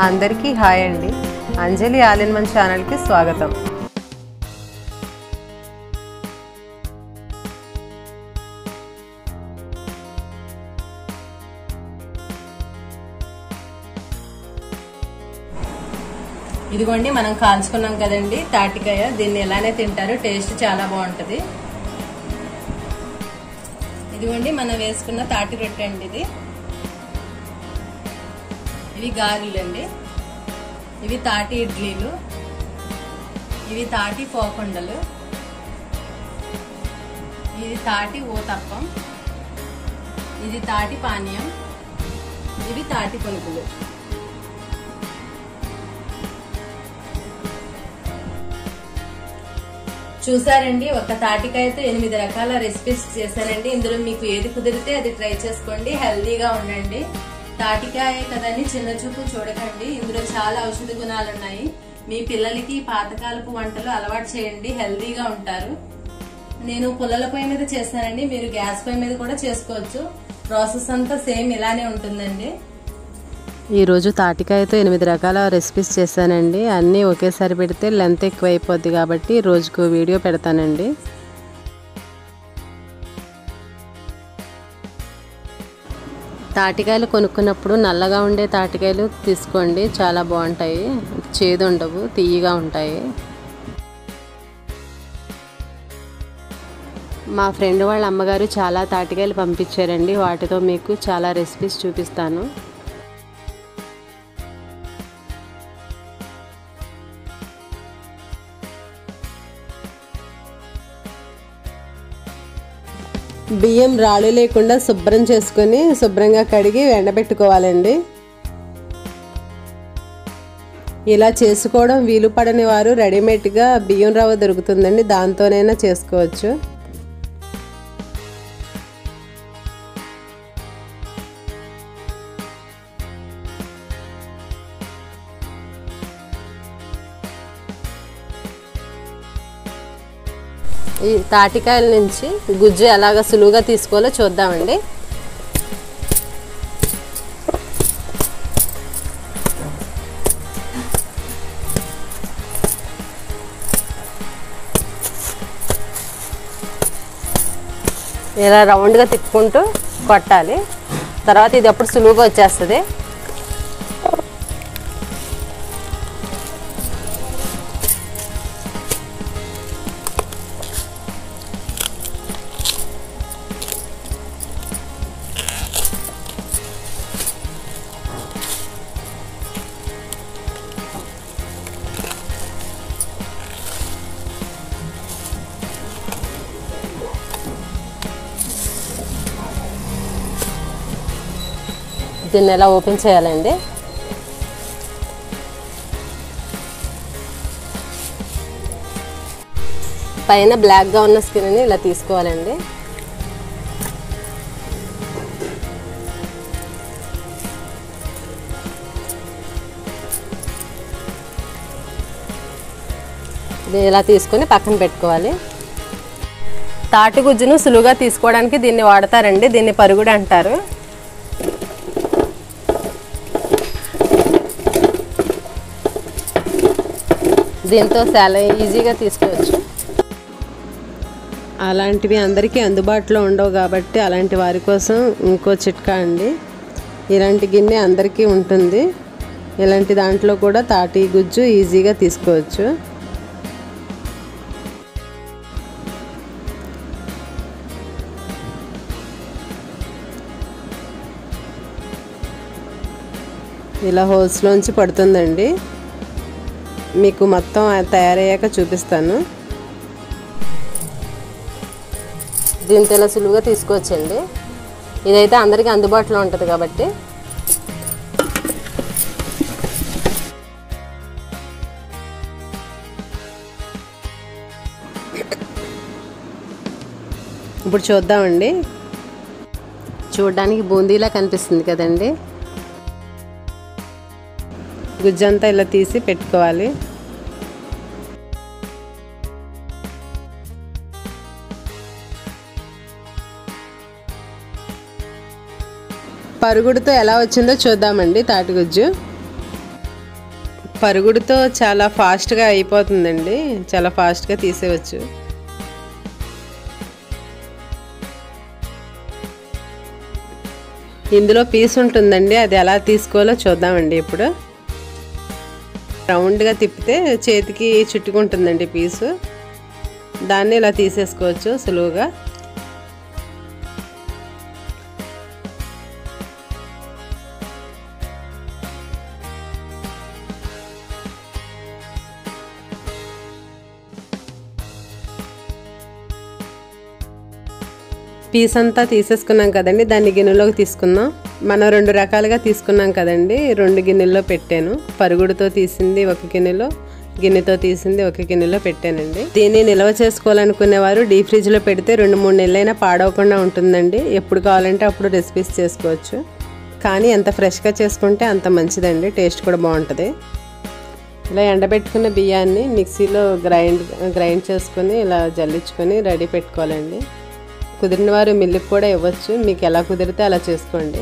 అందరికీ హాయ్ అండి అంజలి ఆలిన్ మన్ ఛానల్కి స్వాగతం ఇదిగోండి మనం కాల్చుకున్నాం కదండి తాటికాయ దీన్ని ఎలానే తింటారు టేస్ట్ చాలా బాగుంటుంది ఇదిగోండి మనం వేసుకున్న తాటి రొట్టె అండి ఇది ఇవి గారెలు అండి ఇవి తాటి ఇడ్లీలు ఇవి తాటి పోకుండలు ఇది తాటి ఊతప్పం ఇది తాటి పానీయం ఇవి తాటి పునుకులు చూసారండి ఒక తాటికాయతో ఎనిమిది రకాల రెసిపీస్ చేశానండి ఇందులో మీకు ఏది కుదిరితే అది ట్రై చేసుకోండి హెల్దీగా ఉండండి తాటికాయ కదండి చిన్న చూపు చూడకండి ఇందులో చాలా ఔషధ గుణాలు ఉన్నాయి మీ పిల్లలకి పాతకాలపు వంటలు అలవాటు చేయండి హెల్దీగా ఉంటారు నేను పుల్లల పొయ్యి మీద చేస్తానండి మీరు గ్యాస్ పొయ్యి మీద కూడా చేసుకోవచ్చు ప్రాసెస్ అంతా సేమ్ ఇలానే ఉంటుందండి ఈరోజు తాటికాయతో ఎనిమిది రకాల రెసిపీస్ చేశానండి అన్నీ ఒకేసారి పెడితే లెంత్ ఎక్కువ అయిపోద్ది కాబట్టి రోజుకు వీడియో పెడతానండి తాటికాయలు కొనుక్కున్నప్పుడు నల్లగా ఉండే తాటికాయలు తీసుకోండి చాలా బాగుంటాయి చేదు ఉండవు తీయగా ఉంటాయి మా ఫ్రెండ్ వాళ్ళ అమ్మగారు చాలా తాటికాయలు పంపించారండి వాటితో మీకు చాలా రెసిపీస్ చూపిస్తాను బియ్యం రాళ్ళు లేకుండా శుభ్రం చేసుకొని శుభ్రంగా కడిగి ఎండబెట్టుకోవాలండి ఇలా చేసుకోవడం వీలు పడని వారు రెడీమేడ్గా బియ్యం రవ్వ దొరుకుతుందండి దాంతోనైనా చేసుకోవచ్చు ఈ తాటికాయల నుంచి గుజ్జు ఎలాగ సులువుగా తీసుకోవాలో చూద్దామండి ఇలా రౌండ్గా తిప్పుకుంటూ కొట్టాలి తర్వాత ఇది అప్పుడు సులువుగా వచ్చేస్తుంది దీన్ని ఎలా ఓపెన్ చేయాలండి పైన బ్లాక్గా ఉన్న స్కిన్ని ఇలా తీసుకోవాలండి దీన్ని ఇలా తీసుకొని పక్కన పెట్టుకోవాలి తాటి గుజ్జును సులువుగా తీసుకోవడానికి దీన్ని వాడతారండి దీన్ని పరుగుడు అంటారు దీంతో చాలా ఈజీగా తీసుకోవచ్చు అలాంటివి అందరికీ అందుబాటులో ఉండవు కాబట్టి అలాంటి వారి కోసం ఇంకో చిట్కా అండి ఇలాంటి గిన్నె అందరికీ ఉంటుంది ఇలాంటి దాంట్లో కూడా తాటి గుజ్జు ఈజీగా తీసుకోవచ్చు ఇలా హోల్స్లోంచి పడుతుందండి మీకు మొత్తం తయారయ్యాక చూపిస్తాను దీంతో ఇలా సులువుగా తీసుకోవచ్చండి ఇదైతే అందరికీ అందుబాటులో ఉంటుంది కాబట్టి ఇప్పుడు చూద్దామండి చూడడానికి బూందీలా కనిపిస్తుంది కదండి గుజ్జంతా ఇలా తీసి పెట్టుకోవాలి పరుగుడుతో ఎలా వచ్చిందో చూద్దామండి తాటిగుజ్జు పరుగుడుతో చాలా ఫాస్ట్గా అయిపోతుందండి చాలా ఫాస్ట్గా తీసేయచ్చు ఇందులో పీస్ ఉంటుందండి అది ఎలా తీసుకోవాలో చూద్దామండి ఇప్పుడు రౌండ్గా తిప్పితే చేతికి చుట్టుకుంటుందండి పీసు దాన్ని ఇలా తీసేసుకోవచ్చు సులువుగా పీస్ అంతా తీసేసుకున్నాం కదండి దాన్ని గిన్నెలోకి తీసుకుందాం మనం రెండు రకాలుగా తీసుకున్నాం కదండి రెండు గిన్నెల్లో పెట్టాను పరుగుడుతో తీసింది ఒక గిన్నెలో గిన్నెతో తీసింది ఒక గిన్నెలో పెట్టానండి దీన్ని నిల్వ చేసుకోవాలనుకునేవారు డీ ఫ్రిడ్జ్లో పెడితే రెండు మూడు నెలలైనా పాడవకుండా ఉంటుందండి ఎప్పుడు కావాలంటే అప్పుడు రెసిపీస్ చేసుకోవచ్చు కానీ ఎంత ఫ్రెష్గా చేసుకుంటే అంత మంచిదండి టేస్ట్ కూడా బాగుంటుంది ఇలా ఎండబెట్టుకున్న బియ్యాన్ని మిక్సీలో గ్రైండ్ గ్రైండ్ చేసుకొని ఇలా జల్లించుకొని రెడీ పెట్టుకోవాలండి కుదిరిన వారు మిల్లుకి కూడా ఇవ్వచ్చు మీకు ఎలా కుదిరితే అలా చేసుకోండి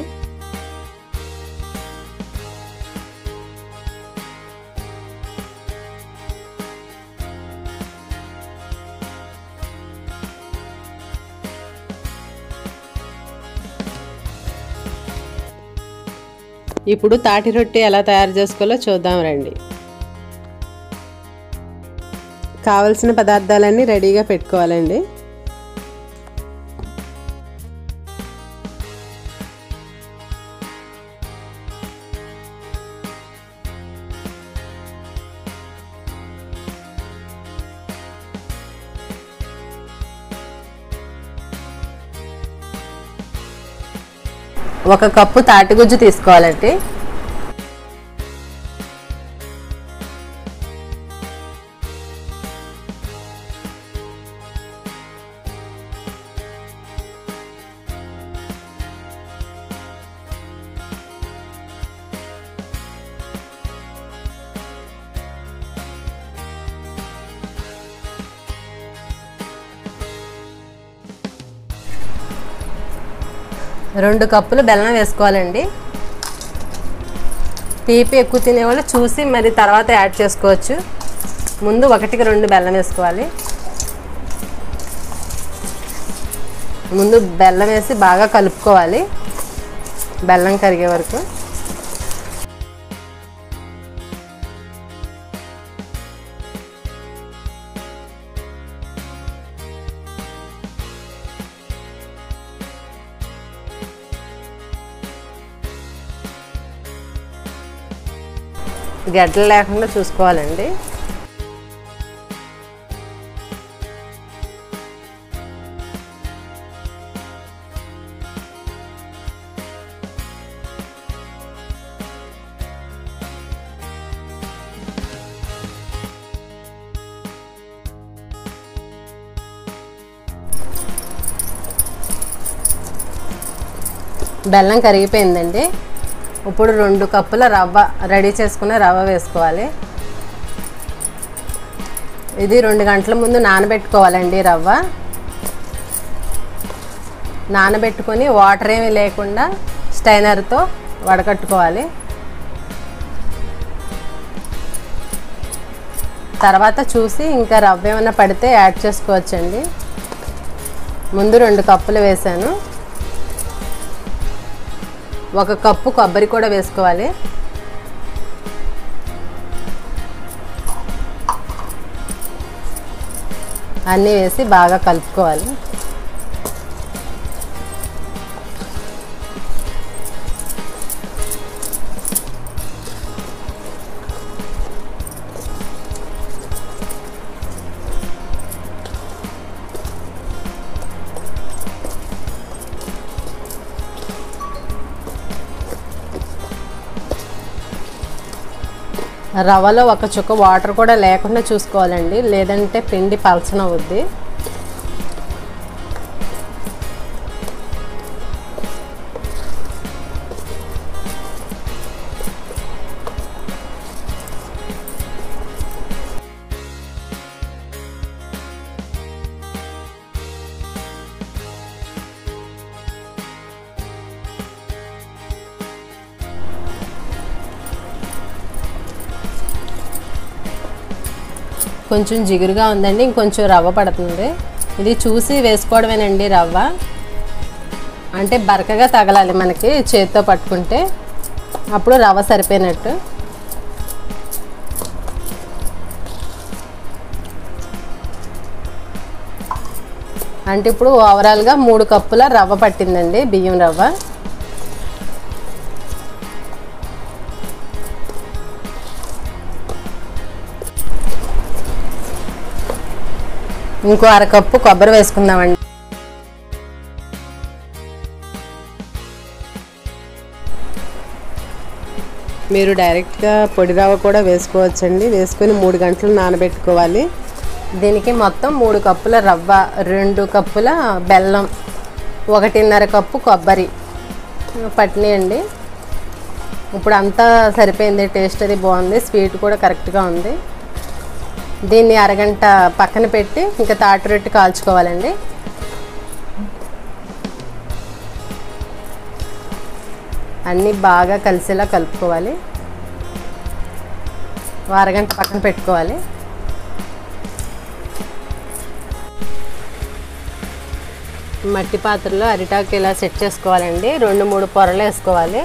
ఇప్పుడు తాటి రొట్టె ఎలా తయారు చేసుకోవాలో చూద్దాం రండి కావలసిన పదార్థాలన్నీ రెడీగా పెట్టుకోవాలండి ఒక కప్పు తాటిగుజ్జు తీసుకోవాలండి రెండు కప్పులు బెల్లం వేసుకోవాలండి తీపి ఎక్కువ తినేవాళ్ళు చూసి మరి తర్వాత యాడ్ చేసుకోవచ్చు ముందు ఒకటికి రెండు బెల్లం వేసుకోవాలి ముందు బెల్లం వేసి బాగా కలుపుకోవాలి బెల్లం కరిగే వరకు గడ్డలు లేకుండా చూసుకోవాలండి బెల్లం కరిగిపోయిందండి ఇప్పుడు రెండు కప్పుల రవ్వ రెడీ చేసుకున్న రవ్వ వేసుకోవాలి ఇది రెండు గంటల ముందు నానబెట్టుకోవాలండి రవ్వ నానబెట్టుకొని వాటర్ ఏమీ లేకుండా స్టైనర్తో వడకట్టుకోవాలి తర్వాత చూసి ఇంకా రవ్వ ఏమైనా పడితే యాడ్ చేసుకోవచ్చండి ముందు రెండు కప్పులు వేసాను ఒక కప్పు కొబ్బరి కూడా వేసుకోవాలి అన్నీ వేసి బాగా కలుపుకోవాలి రవ్వలో ఒక చుక్క వాటర్ కూడా లేకుండా చూసుకోవాలండి లేదంటే పిండి పలచన అవుద్ది కొంచెం జిగురుగా ఉందండి ఇంకొంచెం రవ్వ పడుతుంది ఇది చూసి వేసుకోవడమేనండి రవ్వ అంటే బరకగా తగలాలి మనకి చేతితో పట్టుకుంటే అప్పుడు రవ్వ సరిపోయినట్టు అంటే ఇప్పుడు ఓవరాల్గా మూడు కప్పుల రవ్వ పట్టిందండి బియ్యం రవ్వ ఇంకో అరకప్పు కొబ్బరి వేసుకుందామండి మీరు డైరెక్ట్గా పొడి రవ్వ కూడా వేసుకోవచ్చండి వేసుకొని మూడు గంటలు నానబెట్టుకోవాలి దీనికి మొత్తం మూడు కప్పుల రవ్వ రెండు కప్పుల బెల్లం ఒకటిన్నర కప్పు కొబ్బరి పట్టినాయండి ఇప్పుడు అంతా సరిపోయింది టేస్ట్ అది బాగుంది స్వీట్ కూడా కరెక్ట్గా ఉంది దీన్ని అరగంట పక్కన పెట్టి ఇంకా తాటి రొట్టె కాల్చుకోవాలండి అన్నీ బాగా కలిసేలా కలుపుకోవాలి ఓ అరగంట పక్కన పెట్టుకోవాలి మట్టి పాత్రలో అరిటాకు ఇలా సెట్ చేసుకోవాలండి రెండు మూడు పొరలు వేసుకోవాలి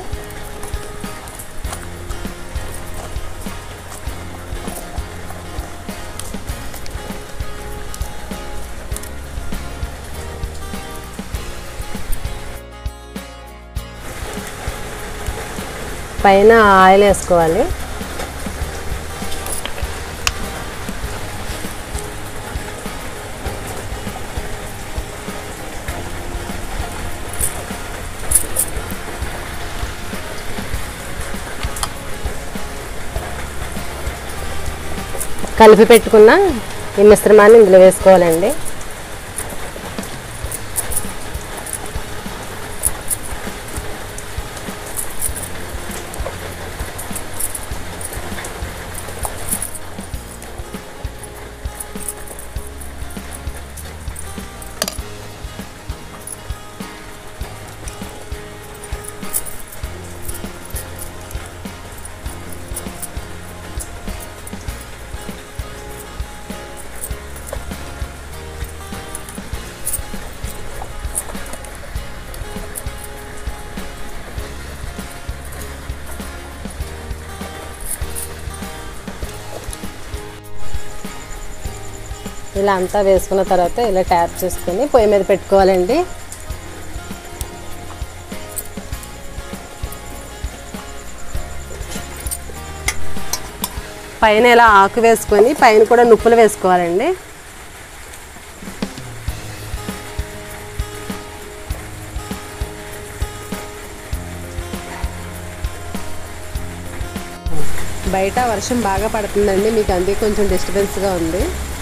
పైన ఆయిల్ వేసుకోవాలి కలిపి పెట్టుకున్న ఈ మిశ్రమాన్ని ఇందులో వేసుకోవాలండి ఇలా అంతా వేసుకున్న తర్వాత ఇలా ట్యాప్ చేసుకొని పొయ్యి మీద పెట్టుకోవాలండి పైన ఇలా ఆకు వేసుకొని పైన కూడా నుప్పులు వేసుకోవాలండి బయట వర్షం బాగా పడుతుందండి మీకు అందుకే కొంచెం డిస్టర్బెన్స్గా ఉంది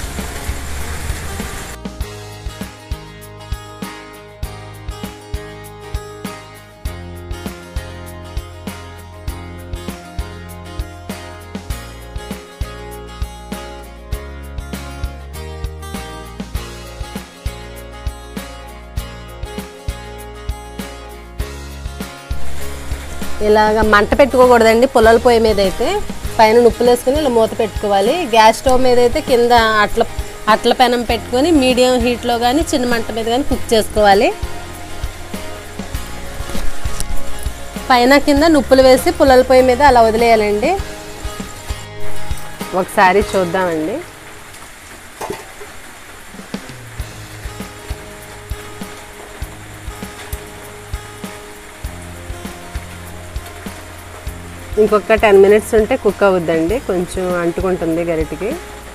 ఇలాగ మంట పెట్టుకోకూడదండి పుల్లల పొయ్యి మీద అయితే పైన నుప్పులు వేసుకుని ఇలా మూత పెట్టుకోవాలి గ్యాస్ స్టవ్ మీద అయితే కింద అట్ల అట్ల పెనం పెట్టుకొని మీడియం హీట్లో కానీ చిన్న మంట మీద కానీ కుక్ చేసుకోవాలి పైన కింద నుప్పులు వేసి పుల్లల పొయ్యి మీద అలా వదిలేయాలండి ఒకసారి చూద్దామండి ఇంకొక టెన్ మినిట్స్ ఉంటే కుక్ అవుద్దండి కొంచెం అంటుకుంటుంది గరిటికి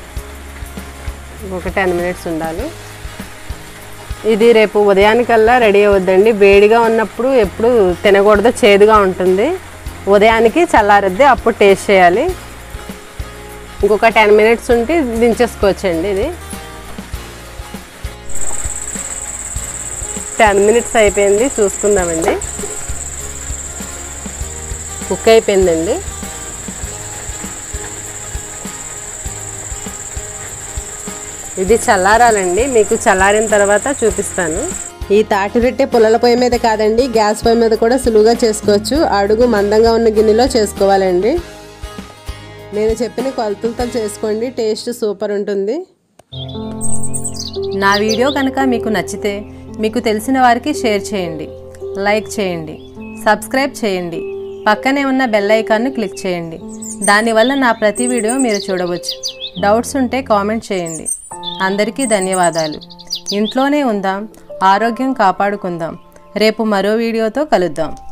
ఇంకొక టెన్ మినిట్స్ ఉండాలి ఇది రేపు ఉదయానికల్లా రెడీ అవుద్దండి వేడిగా ఉన్నప్పుడు ఎప్పుడు తినకూడదు చేదుగా ఉంటుంది ఉదయానికి చల్లారద్ది అప్పుడు టేస్ట్ చేయాలి ఇంకొక టెన్ మినిట్స్ ఉంటే దించేసుకోవచ్చండి ఇది టెన్ మినిట్స్ అయిపోయింది చూసుకుందామండి కుక్ అయిపోయిందండి ఇది చల్లారాలండి మీకు చల్లారిన తర్వాత చూపిస్తాను ఈ తాటి రొట్టె పుల్లల పొయ్యి మీద కాదండి గ్యాస్ పొయ్యి మీద కూడా సులువుగా చేసుకోవచ్చు అడుగు మందంగా ఉన్న గిన్నెలో చేసుకోవాలండి నేను చెప్పిన కొలతలతో చేసుకోండి టేస్ట్ సూపర్ ఉంటుంది నా వీడియో కనుక మీకు నచ్చితే మీకు తెలిసిన వారికి షేర్ చేయండి లైక్ చేయండి సబ్స్క్రైబ్ చేయండి పక్కనే ఉన్న బెల్ ఐకాన్ను క్లిక్ చేయండి దానివల్ల నా ప్రతి వీడియో మీరు చూడవచ్చు డౌట్స్ ఉంటే కామెంట్ చేయండి అందరికీ ధన్యవాదాలు ఇంట్లోనే ఉందాం ఆరోగ్యం కాపాడుకుందాం రేపు మరో వీడియోతో కలుద్దాం